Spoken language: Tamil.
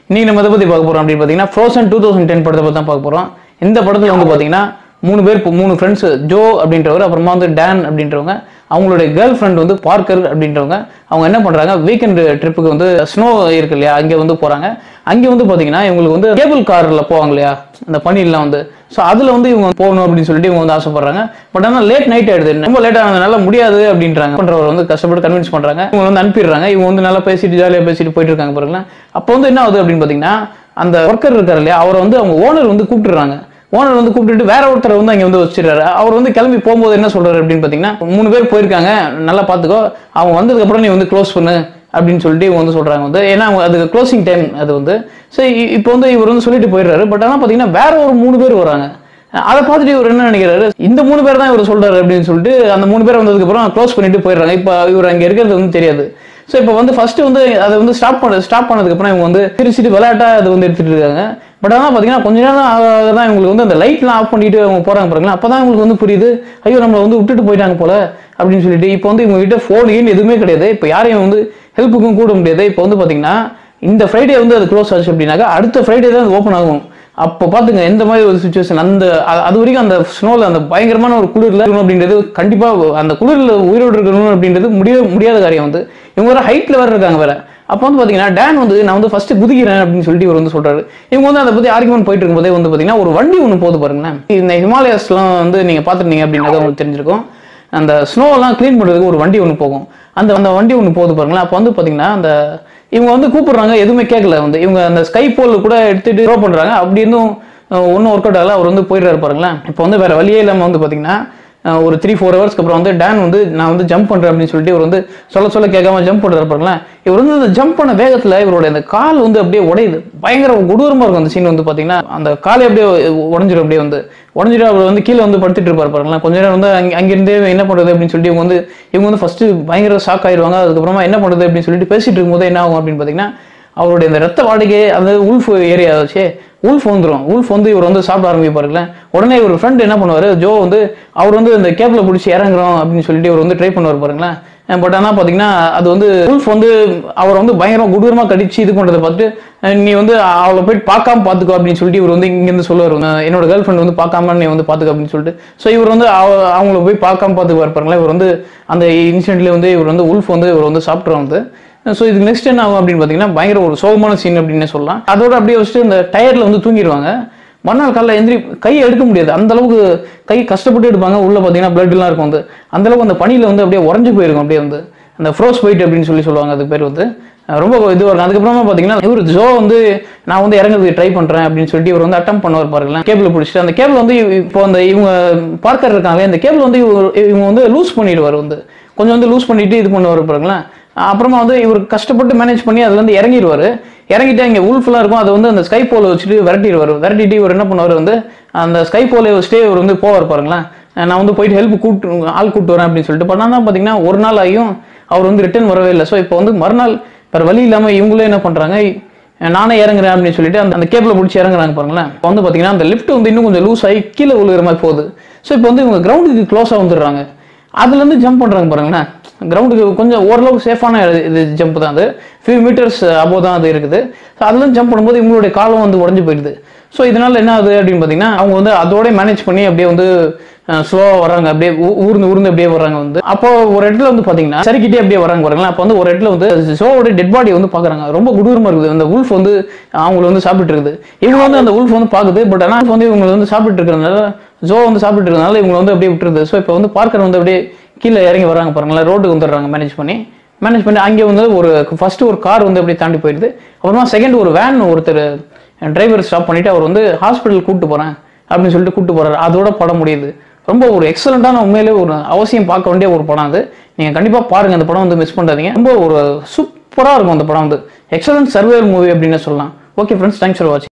இன்னைக்கு நம்ம எதை பத்தி பார்க்க போறோம் அப்படின்னு பார்த்தீங்கன்னா ஃப்ரோசன் டூ தௌசண்ட் டென் படத்தை பத்தி தான் பார்க்க போறோம் இந்த படத்துல வந்து பார்த்தீங்கன்னா மூணு பேர் இப்போ மூணு ஃப்ரெண்ட்ஸ் ஜோ அப்படின்றவர் அப்புறமா வந்து டேன் அப்படின்றவங்க அவங்களுடைய கேர்ள் ஃப்ரெண்ட் வந்து பார்க்கர் அப்படின்றவங்க அவங்க என்ன பண்றாங்க வீக்கெண்ட் ட்ரிப்புக்கு வந்து ஸ்னோ இருக்கு இல்லையா அங்கே வந்து போறாங்க அங்கே வந்து பார்த்தீங்கன்னா இவங்களுக்கு வந்து கேபிள் கார்ல போவாங்க இல்லையா அந்த பனியெல்லாம் வந்து ஸோ அதில் வந்து இவங்க போகணும் அப்படின்னு சொல்லிட்டு இவங்க வந்து ஆசைப்படுறாங்க பட் ஆனால் லேட் நைட் ஆயிடுது ரொம்ப லேட் ஆனதுனால முடியாது அப்படின்றாங்க பண்றவர் வந்து கஷ்டப்பட்டு கன்வின்ஸ் பண்றாங்க இவங்க வந்து அனுப்பிடுறாங்க இவங்க வந்து நல்லா பேசிட்டு ஜாலியாக பேசிட்டு போயிட்டு இருக்காங்க பாருங்களேன் அப்போ வந்து என்ன ஆகுது அப்படின்னு பார்த்தீங்கன்னா அந்த ஒர்க்கர் இருக்காரு இல்லையா அவரை வந்து அவங்க ஓனர் வந்து கூப்பிட்டுறாங்க ஓனர் வந்து கூப்பிட்டுட்டு வேற ஒருத்தரை வந்து அங்கே வந்து வச்சிடுறாரு அவர் வந்து கிளம்பி போகும்போது என்ன சொல்றாரு அப்படின்னு பார்த்தீங்கன்னா மூணு பேர் போயிருக்காங்க நல்லா பார்த்துக்கோ அவங்க வந்ததுக்கு அப்புறம் நீ வந்து க்ளோஸ் பண்ணு அப்படின்னு சொல்லிட்டு இவங்க வந்து சொல்றாங்க வந்து ஏன்னா அவங்க அதுக்கு க்ளோசிங் டைம் அது வந்து ஸோ இப்போ வந்து இவர் வந்து சொல்லிட்டு போயிடுறாரு பட் ஆனால் பார்த்தீங்கன்னா வேற ஒரு மூணு பேர் வராங்க அதை பார்த்துட்டு இவர் என்ன நினைக்கிறாரு இந்த மூணு பேர் தான் இவர் சொல்றாரு அப்படின்னு சொல்லிட்டு அந்த மூணு பேர் வந்ததுக்கு அப்புறம் க்ளோஸ் பண்ணிட்டு போயிடுறாங்க இப்போ இவர் அங்கே இருக்கிறது வந்து தெரியாது ஸோ இப்போ வந்து ஃபர்ஸ்ட் வந்து அதை வந்து ஸ்டாப் பண்ண ஸ்டாப் பண்ணதுக்கு அப்புறம் இவங்க வந்து சிரிச்சிட்டு விளையாட்டா அதை வந்து எடுத்துட்டு இருக்காங்க பட் ஆனால் பார்த்தீங்கன்னா கொஞ்ச நேரம் ஆக ஆக தான் இவங்களுக்கு வந்து அந்த லைட்லாம் ஆஃப் பண்ணிட்டு அவங்க போறாங்க பாருங்களா அப்போ தான் இவங்களுக்கு வந்து புரியுது ஐயோ நம்மளை வந்து விட்டுட்டு போயிட்டாங்க போல அப்படின்னு சொல்லிட்டு இப்போ வந்து இவங்க கிட்ட ஃபோன் கீன் எதுவுமே கிடையாது இப்போ யாரையும் வந்து ஹெல்ப்புக்கும் கூட முடியாது இப்போ வந்து பார்த்தீங்கன்னா இந்த ஃப்ரைடே வந்து அது க்ளோஸ் ஆச்சு அப்படின்னாக்கா அடுத்த ஃப்ரைடே தான் அது ஓப்பன் ஆகும் அப்போ பார்த்துங்க எந்த மாதிரி ஒரு சுச்சுவேஷன் அந்த அ- அது வரைக்கும் அந்த ஸ்னோவில் அந்த பயங்கரமான ஒரு குளிரில் இருக்கணும் அப்படின்றது கண்டிப்பாக அந்த குளிரில் உயிரோடு இருக்கணும் அப்படின்றது முடிய முடியாத காரியம் வந்து இவங்க வேற ஹைட்டில் வேற இருக்காங்க வேற அப்போ வந்து பார்த்தீங்கன்னா டேன் வந்து நான் வந்து ஃபர்ஸ்ட் குதிக்கிறேன் அப்படின்னு சொல்லிட்டு இவர் வந்து சொல்றாரு இவங்க வந்து அதை பற்றி ஆர்குமெண்ட் போயிட்டு இருக்கும்போதே வந்து பார்த்தீங்கன்னா ஒரு வண்டி ஒன்று போகுது பாருங்களேன் இந்த ஹிமாலயஸ்லாம் வந்து நீங்கள் பார்த்துருந்தீங்க அப்படின்னாக்க உங்களுக்கு தெரிஞ்சிருக்கும் அந்த ஸ்னோவெல்லாம் க்ளீன் பண்ணுறதுக்கு ஒரு வண்டி ஒன்று போகும் அந்த அந்த வண்டி ஒன்று போகுது பாருங்களேன் அப்போ வந்து பார்த்தீங்கன்னா அந்த இவங்க வந்து கூப்பிடுறாங்க எதுவுமே கேட்கல வந்து இவங்க அந்த ஸ்கை போல் கூட எடுத்துட்டு த்ரோ பண்ணுறாங்க அப்படி இருந்தும் ஒன்றும் ஒர்க் அவுட் ஆகல அவர் வந்து போயிடுறாரு பாருங்களேன் இப்போ வந்து வேற வழியே இல்லாமல் வந்து பார்த்தீங்கன்னா அஹ், ஒரு த்ரீ ஃபோர் ஹவர்ஸ்க்கு அப்புறம் வந்து டேன் வந்து நான் வந்து ஜம்ப் பண்ணுறேன் அப்படின்னு சொல்லிட்டு இவர் வந்து சொல்ல சொல்ல கேட்காம ஜம்ப் பண்ணுறாரு பாருங்களேன் இவர் வந்து அந்த ஜம்ப் பண்ண வேகத்தில் இவருடைய அந்த கால் வந்து அப்படியே உடையுது பயங்கர கொடூரமாக இருக்கும் அந்த சீன் வந்து பார்த்தீங்கன்னா அந்த காலை அப்படியே உடஞ்சிரும் அப்படியே வந்து உடஞ்சிட்டு அவர் வந்து கீழே வந்து படுத்துட்டு இருப்பார் பாருங்களேன் கொஞ்ச நேரம் வந்து அங்க அங்கிருந்தே என்ன பண்ணுறது அப்படின்னு சொல்லிட்டு இவங்க வந்து இவங்க வந்து ஃபர்ஸ்ட் பயங்கர ஷாக் ஆயிடுவாங்க அதுக்கப்புறமா என்ன பண்ணுறது அப்படின்னு சொல்லிட்டு பேசிட்டு இருக்கும்போது என்ன ஆகும் அப்படின்னு பார்த்தீங்கன்னா அவருடைய அந்த ரத்த வாடகை அந்த உல்ஃப் ஏரியா வச்சு உல்ஃப் வந்துடும் உல்ஃப் வந்து இவர் வந்து சாப்பிட ஆரம்பிப்பாருங்களேன் உடனே இவர் ஃப்ரெண்ட் என்ன பண்ணுவார் ஜோ வந்து அவர் வந்து இந்த கேப்ல பிடிச்சி இறங்குறோம் அப்படின்னு சொல்லிட்டு இவர் வந்து ட்ரை பண்ணுவார் பாருங்களேன் பட் ஆனால் பார்த்தீங்கன்னா அது வந்து உல்ஃப் வந்து அவர் வந்து பயங்கரமாக கொடூரமாக கடிச்சு இது பண்ணுறதை பார்த்துட்டு அஹ் நீ வந்து அவளை போயிட்டு பார்க்காம பார்த்துக்கோ அப்படின்னு சொல்லிட்டு இவர் வந்து இங்கேருந்து சொல்லுவார் அஹ் என்னோட கேர்ள் ஃப்ரெண்ட் வந்து பார்க்காம நீ வந்து பார்த்துக்கோ அப்படின்னு சொல்லிட்டு ஸோ இவர் வந்து அவ- அவங்கள போய் பார்க்காம பார்த்துக்குவார் பாருங்களேன் இவர் வந்து அந்த இன்சிடென்ட்லேயே வந்து இவர் வந்து உல்ஃப் வந்து இவர் வந்து சாப்பிட்றோம் வந்து ஸோ இதுக்கு நெக்ஸ்ட் என்ன ஆகும் அப்படின்னு பார்த்தீங்கன்னா பயங்கர ஒரு சோகமான சீன் அப்படின்னு சொல்லலாம் அதோட அப்படியே வச்சுட்டு இந்த டயர்ல வந்து தூங்கிடுவாங்க மறுநாள் காலைல எந்திரி கையை எடுக்க முடியாது அந்த அளவுக்கு கை கஷ்டப்பட்டு எடுப்பாங்க உள்ள பார்த்தீங்கன்னா blood எல்லாம் இருக்கும் வந்து அந்த அளவுக்கு அந்த பனியில வந்து அப்படியே உறைஞ்சு போயிருக்கும் அப்படியே வந்து அந்த ஃப்ரோஸ் போயிட் அப்படின்னு சொல்லி சொல்லுவாங்க அது பேர் வந்து அஹ் ரொம்ப இதுவாக இருக்கும் அதுக்கப்புறமா பார்த்தீங்கன்னா இவர் ஜோ வந்து நான் வந்து இறங்குறதுக்கு ட்ரை பண்ணுறேன் அப்படின்னு சொல்லிட்டு இவர் வந்து அட்டம் பண்ணுவார் பாருங்களேன் கேபிள் பிடிச்சிட்டு அந்த கேபிள் வந்து இப்போ அந்த இவங்க பார்க்கர் இருக்காங்க இந்த கேபிள் வந்து இவர் இவங்க வந்து லூஸ் பண்ணிடுவார் வந்து கொஞ்சம் வந்து லூஸ் பண்ணிட்டு இது பண்ணுவார் பாருங்களேன் அப்புறமா வந்து இவர் கஷ்டப்பட்டு மேனேஜ் பண்ணி அதுல இருந்து இறங்கிடுவாரு இறங்கிட்டு இங்கே உல்ஃபுல்லாக இருக்கும் அதை வந்து அந்த ஸ்கை போல வச்சுட்டு விரட்டிடுவார் விரட்டிட்டு இவர் என்ன பண்ணுவார் வந்து அந்த ஸ்கை போல வச்சுட்டே இவர் வந்து போவார் பாருங்களேன் நான் வந்து போயிட்டு ஹெல்ப் கூப்பிட்டு ஆள் கூப்பிட்டு வரேன் அப்படின்னு சொல்லிட்டு பண்ணா தான் பார்த்தீங்கன்னா ஒரு நாள் ஆகியும் அவர் வந்து ரிட்டர்ன் வரவே இல்லை ஸோ இப்போ வந்து மறுநாள் வேறு வழி இல்லாமல் இவங்களே என்ன பண்ணுறாங்க நானே இறங்குறேன் அப்படின்னு சொல்லிட்டு அந்த அந்த கேபிள பிடிச்சி இறங்குறாங்க பாருங்களேன் இப்போ வந்து பார்த்தீங்கன்னா அந்த லிஃப்ட் வந்து இன்னும் கொஞ்சம் லூஸ் ஆகி கீழே விழுகிற மாதிரி போகுது ஸோ இப்போ வந்து இவங்க கிரவுண்டுக்கு க்ளோஸாக வந்துடுறாங்க அதுல இருந்து ஜம்ப் பண்றாங்க பாருங்களேன் கிரவுண்டுக்கு கொஞ்சம் ஓரளவுக்கு சேஃபான இது ஜம்ப் தான் அது ஃபியூ மீட்டர்ஸ் அபோவ் தான் அது இருக்குது ஸோ அதுலேருந்து ஜம்ப் பண்ணும்போது இவங்களுடைய காலம் வந்து உடஞ்சு போயிடுது ஸோ இதனால என்ன ஆகுது அப்படின்னு பார்த்தீங்கன்னா அவங்க வந்து அதோட மேனேஜ் பண்ணி அப்படியே வந்து ஸ்லோவாக வராங்க அப்படியே ஊ- ஊர்ந்து ஊர்ந்து அப்படியே வராங்க வந்து அப்போ ஒரு இடத்துல வந்து பார்த்தீங்கன்னா சரிக்கிட்டே அப்படியே வராங்க பாருங்களேன் அப்போ வந்து ஒரு இடத்துல வந்து ஜோவோட டெட் பாடி வந்து பார்க்குறாங்க ரொம்ப கொடூரமாக இருக்குது அந்த உல்ஃப் வந்து அவங்கள வந்து சாப்பிட்டு இருக்குது இவங்க வந்து அந்த உல்ஃப் வந்து பார்க்குது பட் ஆனால் வந்து இவங்க வந்து சாப்பிட்டு இருக்கிறதுனால ஜோ வந்து சாப்பிட்டு இருக்கிறதுனால இவங்க வந்து அப்படியே விட்டுருது ஸோ இப்போ வந்து பார்க்கர் வந்து அப்படியே கீழே இறங்கி வராங்க பாருங்களேன் ரோட்டுக்கு வந்துடுறாங்க மேனேஜ் பண்ணி மேனேஜ் பண்ணி அங்கே வந்து ஒரு ஃபர்ஸ்ட் ஒரு கார் வந்து அப்படியே தாண்டி போயிடுது அப்புறமா செகண்ட் ஒரு வேன் ஒருத்தர் டிரைவர் ஸ்டாப் பண்ணிட்டு அவர் வந்து ஹாஸ்பிட்டல் கூப்பிட்டு போறேன் அப்படின்னு சொல்லிட்டு கூப்பிட்டு போறாரு அதோட படம் முடியுது ரொம்ப ஒரு எக்ஸலண்டான உண்மையிலே ஒரு அவசியம் பார்க்க வேண்டிய ஒரு படம் அது நீங்க கண்டிப்பா பாருங்க அந்த படம் வந்து மிஸ் பண்ணாதீங்க ரொம்ப ஒரு சூப்பரா இருக்கும் அந்த படம் வந்து எக்ஸலண்ட் சர்வேல் மூவி அப்படின்னு சொல்லலாம் ஓகே ஃப்ரெண்ட்ஸ் தேங்க்ஸ் ஃபார் வாட்சிங்